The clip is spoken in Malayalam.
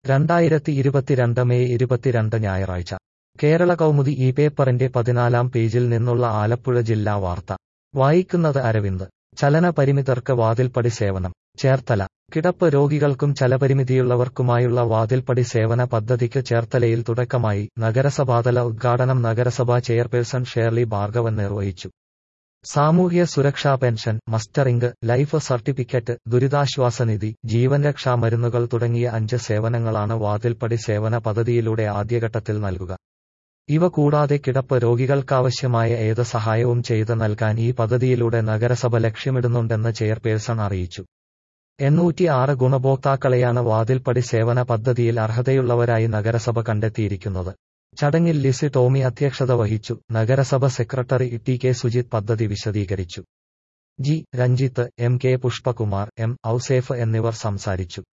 രണ്ടായിരത്തി ഇരുപത്തിരണ്ട് മെയ് ഇരുപത്തിരണ്ട് ഞായറാഴ്ച കേരള കൗമുദി ഈ പേപ്പറിന്റെ പതിനാലാം പേജിൽ നിന്നുള്ള ആലപ്പുഴ ജില്ലാ വാർത്ത വായിക്കുന്നത് അരവിന്ദ് ചലന പരിമിതർക്ക് വാതിൽപ്പടി സേവനം ചേർത്തല കിടപ്പ് രോഗികൾക്കും ചലപരിമിതിയുള്ളവർക്കുമായുള്ള വാതിൽപ്പടി സേവന പദ്ധതിക്ക് ചേർത്തലയിൽ തുടക്കമായി നഗരസഭാതല ഉദ്ഘാടനം നഗരസഭാ ചെയർപേഴ്സൺ ഷേർലി ഭാർഗവൻ നിർവഹിച്ചു സാമൂഹ്യ സുരക്ഷാ പെൻഷൻ മസ്റ്ററിംഗ് ലൈഫ് സർട്ടിഫിക്കറ്റ് ദുരിതാശ്വാസ നിധി ജീവൻ രക്ഷാ മരുന്നുകൾ തുടങ്ങിയ അഞ്ച് സേവനങ്ങളാണ് വാതിൽപ്പടി സേവന പദ്ധതിയിലൂടെ ആദ്യഘട്ടത്തിൽ നൽകുക ഇവ കൂടാതെ കിടപ്പ് രോഗികൾക്കാവശ്യമായ ഏത് സഹായവും ചെയ്ത് നൽകാൻ ഈ പദ്ധതിയിലൂടെ നഗരസഭ ലക്ഷ്യമിടുന്നുണ്ടെന്ന് ചെയർപേഴ്സൺ അറിയിച്ചു എണ്ണൂറ്റി ആറ് ഗുണഭോക്താക്കളെയാണ് വാതിൽപ്പടി സേവന പദ്ധതിയിൽ അർഹതയുള്ളവരായി നഗരസഭ കണ്ടെത്തിയിരിക്കുന്നത് ചടങ്ങിൽ ലിസി ടോമി അധ്യക്ഷത വഹിച്ചു നഗരസഭ സെക്രട്ടറി ടി കെ സുജിത് പദ്ധതി വിശദീകരിച്ചു G Ranjith M K Pushpakumar M Ouseph എന്നിവർ സംസാരിച്ചു